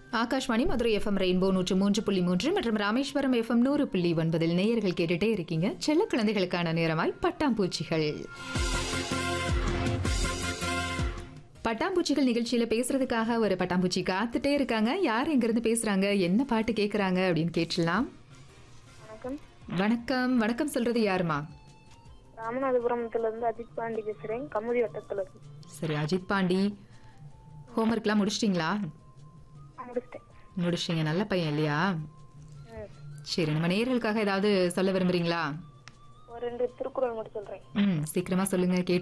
Akashvani Madurai FM rainbow நூற்று மூன்று புள்ளி மூன்று மற்றும் ராமேஸ்வரம் எஃப்எம் நூறு புள்ளி ஒன்பதில் நேயர்கள் கேட்டுட்டே இருக்கீங்க செல்ல குழந்தைகளுக்கான நேரமாய் பட்டாம்பூச்சிகள் பட்டாம்பூச்சிகள் நிகழ்ச்சியில பேசுறதுக்காக ஒரு பட்டாம்பூச்சி காத்துட்டே இருக்காங்க யார் எங்க இருந்து பேசுறாங்க என்ன பாட்டு கேக்குறாங்க அப்படின்னு கேட்டுடலாம் வணக்கம் வணக்கம் வணக்கம் சொல்றது யாருமா ராமநாதபுரத்துல இருந்து அஜித் பாண்டி பேசுறேன் கமுதி வட்டத்துல இருந்து சரி அஜித் பாண்டி ஹோம்ஒர்க்லாம் முடிச்சிட்டிங்களா முடிச்சிட்டேன் முடிச்சிட்டீங்க நல்ல பையன் இல்லையா ம். சரி நம்ம நேயர்களுக்காக ஏதாவது சொல்ல விரும்புறீங்களா ஒரு ரெண்டு திருக்குறள் மட்டும் சொல்றேன் ம் சீக்கிரமா சொல்லுங்க கேட்டு